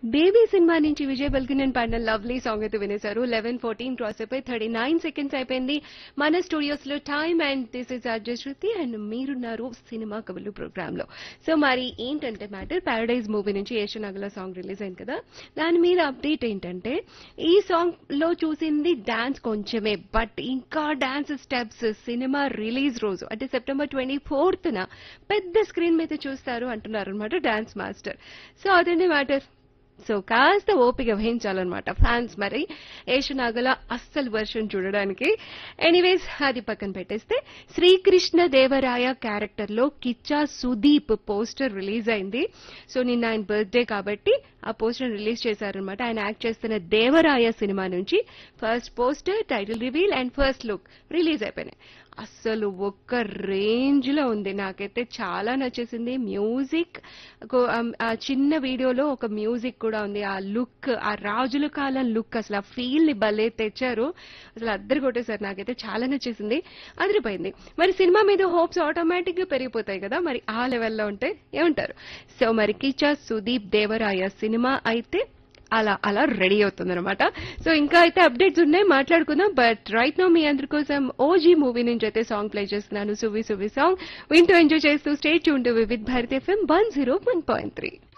baby cinema నుంచి విజయ్ బల్కినన్ పాడిన lovely song అయితే వినేశారు లెవెన్ ఫోర్టీన్ క్రాస్ అయిపోయి థర్టీ నైన్ సెకండ్స్ అయిపోయింది మన స్టూడియోస్ లో time and this is R J Shruti and మీరున్నారు సినిమా కబులు ప్రోగ్రామ్ లో సో మరి ఏంటంటే మ్యాటర్ పారడైజ్ మూవీ నుంచి ఏషనగల సాంగ్ రిలీజ్ అయింది కదా దాని మీద అప్డేట్ ఏంటంటే ఈ సాంగ్ లో చూసింది డాన్స్ కొంచెమే బట్ ఇంకా డాన్స్ స్టెప్స్ సినిమా రిలీజ్ రోజు అంటే సెప్టెంబర్ ట్వంటీ ఫోర్త్ న పెద్ద స్క్రీన్ మీద చూస్తారు అంటున్నారు అనమాట డాన్స్ మాస్టర్ సో అదండి మ్యాటర్ సో కాస్త ఓపిక వహించాలన్నమాట ఫ్యాన్స్ మరి ఏషనాగల అస్సలు వర్షన్ చూడడానికి ఎనీవేస్ అది పక్కన పెట్టేస్తే శ్రీకృష్ణ దేవరాయ క్యారెక్టర్ లో కిచ్చా సుదీప్ పోస్టర్ రిలీజ్ అయింది సో నిన్న ఆయన బర్త్డే కాబట్టి ఆ పోస్టర్ రిలీజ్ చేశారనమాట ఆయన యాక్ట్ చేస్తున్న దేవరాయ సినిమా నుంచి first poster title reveal and first look release అయిపోయినాయి అస్సలు ఒక్క రేంజ్ లో ఉంది నాకైతే చాలా నచ్చేసింది మ్యూజిక్ కో- ఆ- ఆ చిన్న వీడియోలో ఒక మ్యూజిక్ కూడా ఉంది ఆ లుక్ ఆ రాజుల కాలం లుక్ అసలు ఆ ఫీల్ ని భలే తెచ్చారు అసలు అద్దరు కొట్టేశారు నాకైతే చాలా నచ్చేసింది అదిరిపోయింది మరి సినిమా మీద హోప్స్ ఆటోమేటిక్ గా పెరిగిపోతాయి కదా మరి ఆ లెవెల్లో ఉంటే ఏమంటారు సో మరి కిచా సుదీప్ దేవరాయ సినిమా అయితే అలా అలా రెడీ అవుతుంది అనమాట సో ఇంకా అయితే అప్డేట్స్ ఉన్నాయి మాట్లాడుకుందాం బట్ రైట్ నో మీ అందరి కోసం ఓజీ మూవీ నుంచి అయితే సాంగ్ ప్లే చేస్తున్నాను సువి సువి సాంగ్ వింటూ ఎంజాయ్ చేస్తూ స్టేట్ చూంటూ Vividh Bharati FM one zero one point three